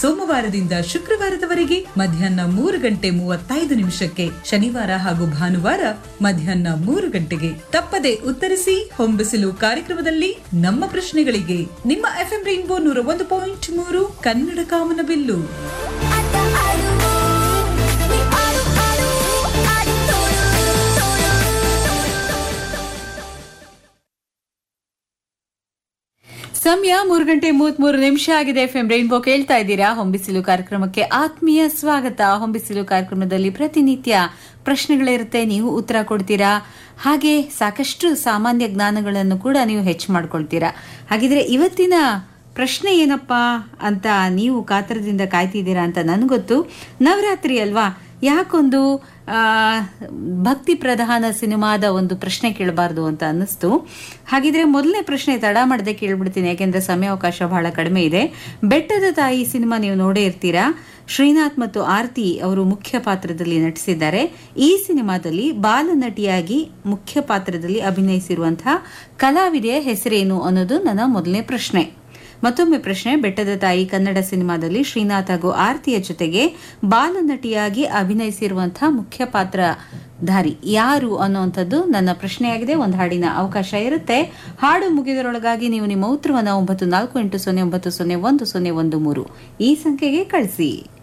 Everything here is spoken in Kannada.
ಸೋಮವಾರದಿಂದ ಶುಕ್ರವಾರದವರೆಗೆ ಮಧ್ಯಾಹ್ನ ಮೂರು ಗಂಟೆ ಮೂವತ್ತೈದು ನಿಮಿಷಕ್ಕೆ ಶನಿವಾರ ಹಾಗೂ ಭಾನುವಾರ ಮಧ್ಯಾಹ್ನ ಮೂರು ಗಂಟೆಗೆ ತಪ್ಪದೆ ಉತ್ತರಿಸಿ ಹೊಂಬಿಸಿಲು ಕಾರ್ಯಕ್ರಮದಲ್ಲಿ ನಮ್ಮ ಪ್ರಶ್ನೆಗಳಿಗೆ ನಿಮ್ಮ ಎಫ್ಎಂ ರೈನ್ಬೋ ನೂರ ಒಂದು ಪಾಯಿಂಟ್ ಮೂರು ಕನ್ನಡ ಕಾಮನಬಿಲ್ಲು ಆಟ ಆಡುವು ನೀ ಆಡು ಆಡು ಆಡಿ ತೋರು ಸಮಯ ಮೂರು ಗಂಟೆ ಮೂವತ್ಮೂರು ನಿಮಿಷ ಆಗಿದೆ ಎಫ್ ಎಂ ರೈನ್ಬೋ ಕೇಳ್ತಾ ಇದ್ದೀರಾ ಹೊಂಬಿಸಿಲು ಕಾರ್ಯಕ್ರಮಕ್ಕೆ ಆತ್ಮೀಯ ಸ್ವಾಗತ ಹೊಂಬಿಸಿಲು ಕಾರ್ಯಕ್ರಮದಲ್ಲಿ ಪ್ರತಿನಿತ್ಯ ಪ್ರಶ್ನೆಗಳಿರುತ್ತೆ ನೀವು ಉತ್ತರ ಕೊಡ್ತೀರಾ ಹಾಗೆ ಸಾಕಷ್ಟು ಸಾಮಾನ್ಯ ಜ್ಞಾನಗಳನ್ನು ಕೂಡ ನೀವು ಹೆಚ್ಚು ಮಾಡ್ಕೊಳ್ತೀರಾ ಹಾಗಿದ್ರೆ ಇವತ್ತಿನ ಪ್ರಶ್ನೆ ಏನಪ್ಪಾ ಅಂತ ನೀವು ಕಾತರದಿಂದ ಕಾಯ್ತಿದ್ದೀರಾ ಅಂತ ನನ್ಗೊತ್ತು ನವರಾತ್ರಿ ಅಲ್ವಾ ಯಾಕೊಂದು ಆ, ಭಕ್ತಿ ಪ್ರಧಾನ ಸಿನಿಮಾದ ಒಂದು ಪ್ರಶ್ನೆ ಕೇಳಬಾರ್ದು ಅಂತ ಅನ್ನಿಸ್ತು ಹಾಗಿದ್ರೆ ಮೊದಲನೇ ಪ್ರಶ್ನೆ ತಡ ಮಾಡದೆ ಕೇಳ್ಬಿಡ್ತೀನಿ ಯಾಕೆಂದ್ರೆ ಸಮಯಾವಕಾಶ ಬಹಳ ಕಡಿಮೆ ಇದೆ ಬೆಟ್ಟದ ತಾಯಿ ಸಿನಿಮಾ ನೀವು ನೋಡೇ ಇರ್ತೀರಾ ಶ್ರೀನಾಥ್ ಮತ್ತು ಆರತಿ ಅವರು ಮುಖ್ಯ ಪಾತ್ರದಲ್ಲಿ ನಟಿಸಿದ್ದಾರೆ ಈ ಸಿನಿಮಾದಲ್ಲಿ ಬಾಲನಟಿಯಾಗಿ ಮುಖ್ಯ ಪಾತ್ರದಲ್ಲಿ ಅಭಿನಯಿಸಿರುವಂತಹ ಕಲಾವಿದೆಯ ಹೆಸರೇನು ಅನ್ನೋದು ನನ್ನ ಮೊದಲನೇ ಪ್ರಶ್ನೆ ಮತ್ತೊಮ್ಮೆ ಪ್ರಶ್ನೆ ಬೆಟ್ಟದ ತಾಯಿ ಕನ್ನಡ ಸಿನಿಮಾದಲ್ಲಿ ಶ್ರೀನಾಥ್ ಹಾಗೂ ಆರತಿಯ ಜೊತೆಗೆ ಬಾಲನಟಿಯಾಗಿ ಅಭಿನಯಿಸಿರುವಂತಹ ಮುಖ್ಯ ಪಾತ್ರಧಾರಿ ಯಾರು ಅನ್ನುವಂಥದ್ದು ನನ್ನ ಪ್ರಶ್ನೆಯಾಗಿದೆ ಒಂದು ಹಾಡಿನ ಅವಕಾಶ ಇರುತ್ತೆ ಹಾಡು ಮುಗಿದರೊಳಗಾಗಿ ನೀವು ನಿಮ್ಮ ಉತ್ತರವನ್ನು ಒಂಬತ್ತು ನಾಲ್ಕು ಎಂಟು ಸೊನ್ನೆ ಒಂಬತ್ತು ಸೊನ್ನೆ ಒಂದು ಸೊನ್ನೆ ಒಂದು ಮೂರು ಈ ಸಂಖ್ಯೆಗೆ ಕಳಿಸಿ